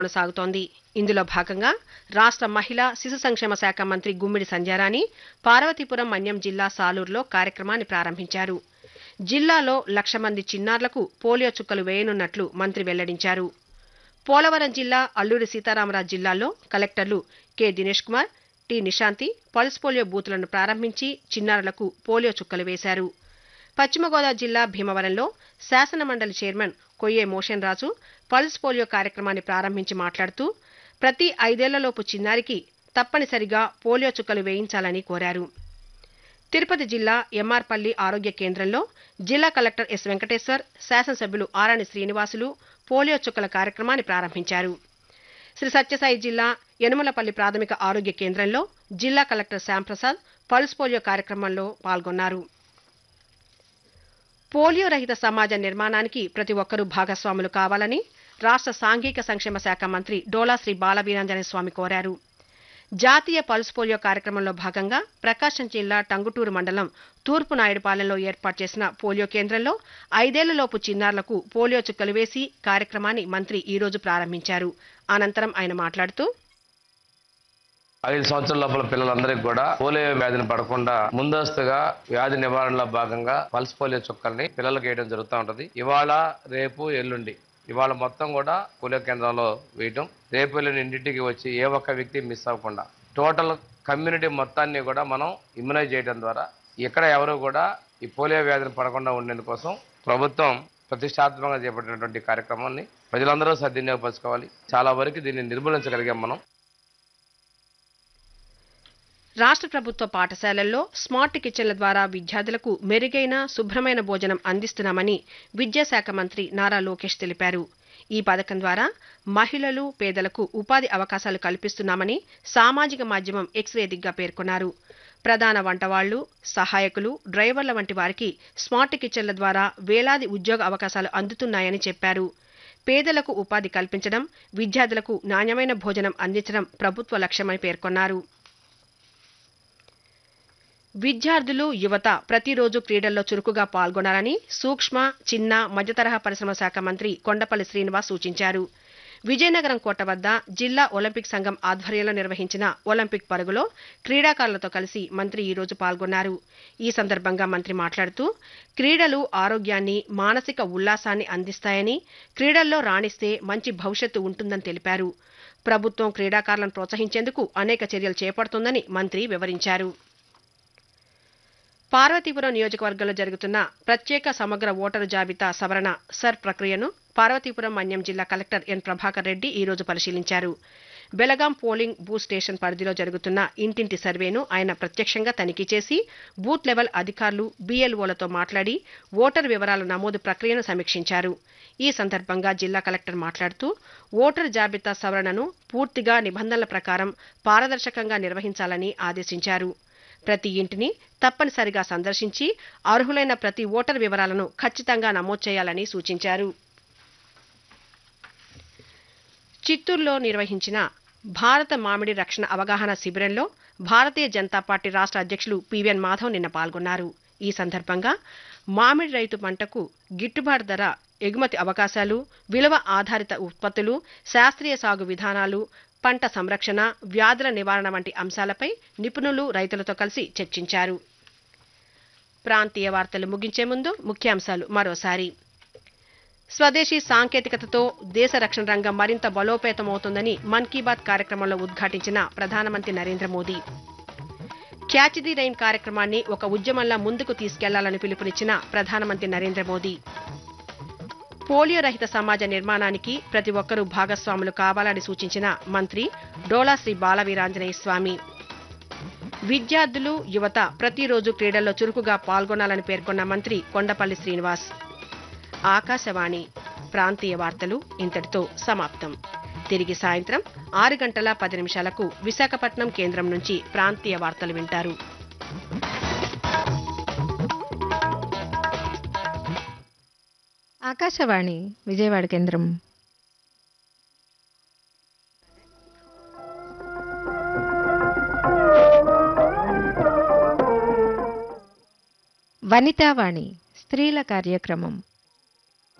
కొనసాగుతోంది ఇందులో భాగంగా రాష్ట్ర మహిళా శిశు సంక్షేమ శాఖ మంత్రి గుమ్మిడి సంధ్యారాణి పార్వతీపురం మన్యం జిల్లా సాలూరులో కార్యక్రమాన్ని ప్రారంభించారు జిల్లాలో లక్ష మంది చిన్నారులకు పోలియో చుక్కలు వేయనున్నట్లు మంత్రి వెల్లడించారు పోలవరం జిల్లా అల్లూరి సీతారామరాజు జిల్లాలో కలెక్టర్లు K Dinesh Kumar T Nishanthi pulse polio బూతులను ప్రారంభించి చిన్నారులకు పోలియో చుక్కలు వేశారు పశ్చిమ గోదావరి జిల్లా భీమవరంలో శాసన మండలి chairman Koyye Moshen Raju pulse polio కార్యక్రమాన్ని ప్రారంభించి మాట్లాడుతూ ప్రతి ఐదేళ్లలోపు చిన్నారికి తప్పనిసరిగా పోలియో చుక్కలు వేయించాలని కోరారు తిరుపతి జిల్లా ఎంఆర్పల్లి ఆరోగ్య కేంద్రంలో జిల్లా కలెక్టర్ ఎస్ వెంకటేశ్వర్ శాసనసభ్యులు ఆరాణి శ్రీనివాసులు పోలియో చుక్కల కార్యక్రమాన్ని ప్రారంభించారు శ్రీ సత్యసాయి జిల్లా యనుమలపల్లి ప్రాథమిక ఆరోగ్య కేంద్రంలో జిల్లా కలెక్టర్ శ్యాంప్రసాద్ పల్స్ పోలియో కార్యక్రమంలో పాల్గొన్నారు పోలియో రహిత సమాజ నిర్మాణానికి ప్రతి ఒక్కరూ భాగస్వాములు కావాలని రాష్ట్ర సాంఘిక సంక్షేమ శాఖ మంత్రి డోలా శ్రీ బాలవీరాంజనేయ స్వామి కోరారు జాతీయ పల్స్ పోలియో కార్యక్రమంలో భాగంగా ప్రకాశం జిల్లా టంగుటూరు మండలం తూర్పు నాయుడుపాలెంలో ఏర్పాటు చేసిన పోలియో కేంద్రంలో ఐదేళ్లలోపు చిన్నారులకు పోలియో చుక్కలు వేసి కార్యక్రమాన్ని మంత్రి ఈ రోజు ప్రారంభించారు అనంతరం ఆయన మాట్లాడుతూ ఐదు సంవత్సరాల లోపల పిల్లలందరికీ కూడా పోలియో వ్యాధిని పడకుండా ముందస్తుగా వ్యాధి నివారణలో భాగంగా పల్స్ పోలియో చుక్కల్ని పిల్లలకు వేయడం జరుగుతూ ఉంటది ఇవాళ రేపు ఎల్లుండి ఇవాళ మొత్తం కూడా పోలియో కేంద్రంలో వేయటం రేపు ఎల్లుండి ఇంటింటికి వచ్చి ఏ ఒక్క వ్యక్తి మిస్ అవ్వకుండా టోటల్ కమ్యూనిటీ మొత్తాన్ని కూడా మనం ఇమ్యునైజ్ చేయడం ద్వారా ఎక్కడ ఎవరు కూడా ఈ పోలియో వ్యాధిని పడకుండా ఉండేందుకోసం ప్రభుత్వం ప్రతిష్టాత్మకంగా చేపట్టినటువంటి కార్యక్రమాన్ని ప్రజలందరూ సద్వినియోగపరచుకోవాలి చాలా వరకు దీన్ని నిర్మూలించగలిగాం మనం రాష్ట్ర ప్రభుత్వ పాఠశాలల్లో స్మార్ట్ కిచెన్ల ద్వారా విద్యార్థులకు మెరుగైన శుభ్రమైన భోజనం అందిస్తున్నామని విద్యాశాఖ మంత్రి నారా లోకేష్ తెలిపారు ఈ పథకం ద్వారా మహిళలు పేదలకు ఉపాధి అవకాశాలు కల్పిస్తున్నామని సామాజిక మాధ్యమం ఎక్స్ వేదికగా పేర్కొన్నారు ప్రధాన వంటవాళ్లు సహాయకులు డ్రైవర్ల వంటి వారికి స్మార్ట్ కిచెన్ల ద్వారా వేలాది ఉద్యోగ అవకాశాలు అందుతున్నాయని చెప్పారు పేదలకు ఉపాధి కల్పించడం విద్యార్థులకు నాణ్యమైన భోజనం అందించడం ప్రభుత్వ లక్ష్యమని పేర్కొన్నారు విద్యార్థులు యువత ప్రతిరోజు క్రీడల్లో చురుకుగా పాల్గొనాలని సూక్ష్మ చిన్న మధ్యతరహా పరిశ్రమ శాఖ మంత్రి కొండపల్లి శ్రీనివాస్ సూచించారు విజయనగరం కోట వద్ద జిల్లా ఒలింపిక్ సంఘం ఆధ్వర్యంలో నిర్వహించిన ఒలింపిక్ పరుగులో క్రీడాకారులతో కలిసి మంత్రి ఈ రోజు పాల్గొన్నారు ఈ సందర్భంగా మంత్రి మాట్లాడుతూ క్రీడలు ఆరోగ్యాన్ని మానసిక ఉల్లాసాన్ని అందిస్తాయని క్రీడల్లో రాణిస్తే మంచి భవిష్యత్తు ఉంటుందని తెలిపారు ప్రభుత్వం క్రీడాకారులను ప్రోత్సహించేందుకు అనేక చర్యలు చేపడుతుందని మంత్రి వివరించారు పార్వతీపురం నియోజకవర్గంలో జరుగుతున్న ప్రత్యేక సమగ్ర ఓటరు జాబితా సవరణ సర్ ప్రక్రియను పార్వతీపురం మన్యం జిల్లా కలెక్టర్ ఎన్ ప్రభాకర్ రెడ్డి ఈ రోజు పరిశీలించారు బెలగాం పోలింగ్ బూత్ స్టేషన్ పరిధిలో జరుగుతున్న ఇంటింటి సర్వేను ఆయన ప్రత్యక్షంగా తనిఖీ చేసి బూత్ లెవెల్ అధికారులు బీఎల్ఓలతో మాట్లాడి ఓటర్ వివరాల నమోదు ప్రక్రియను సమీక్షించారు ఈ సందర్భంగా జిల్లా కలెక్టర్ మాట్లాడుతూ ఓటర్ జాబితా సవరణను పూర్తిగా నిబంధనల ప్రకారం పారదర్శకంగా నిర్వహించాలని ఆదేశించారు ప్రతి ఇంటిని తప్పనిసరిగా సందర్శించి అర్హులైన ప్రతి ఓటర్ వివరాలను ఖచ్చితంగా నమోదు చేయాలని సూచించారు చిత్తూరులో నిర్వహించిన భారత మామిడి రక్షణ అవగాహన శిబిరంలో భారతీయ జనతా పార్టీ రాష్ట్ర అధ్యక్షులు పివిఎన్ మాధవ్ నిన్న పాల్గొన్నారు ఈ సందర్భంగా మామిడి రైతు పంటకు గిట్టుబాటు ధర ఎగుమతి అవకాశాలు విలువ ఆధారిత ఉత్పత్తులు శాస్త్రీయ సాగు విధానాలు పంట సంరక్షణ వ్యాధుల నివారణ వంటి అంశాలపై నిపుణులు రైతులతో కలిసి చర్చించారు ప్రాంతీయ వార్తలు ముగించే ముందు ముఖ్యాంశాలు మరోసారి స్వదేశీ సాంకేతికతతో దేశ రక్షణ రంగం మరింత బలోపేతమవుతుందని మన్ కీ బాత్ కార్యక్రమంలో ఉద్ఘాటించిన ప్రధానమంత్రి Narendra Modi catch the rain కార్యక్రమాన్ని ఒక ఉద్యమంలా ముందుకు తీసుకెళ్లాలని పిలుపునిచ్చిన ప్రధానమంత్రి నరేంద్ర మోదీ పోలియో రహిత సమాజ నిర్మాణానికి ప్రతి ఒక్కరూ భాగస్వాములు కావాలని సూచించిన మంత్రి డోలా శ్రీ బాలవీరాంజనేయ స్వామి విద్యార్థులు యువత ప్రతిరోజు క్రీడల్లో చురుకుగా పాల్గొనాలని పేర్కొన్న మంత్రి కొండపల్లి శ్రీనివాస్ ఆకాశవాణి ప్రాంతీయ వార్తలు ఇంతటితో సమాప్తం తిరిగి సాయంత్రం ఆరు గంటల పది నిమిషాలకు విశాఖపట్నం కేంద్రం నుంచి ప్రాంతీయ వార్తలు వింటారు ఆకాశవాణి విజయవాడ కేంద్రం వనితావాణి స్త్రీల కార్యక్రమం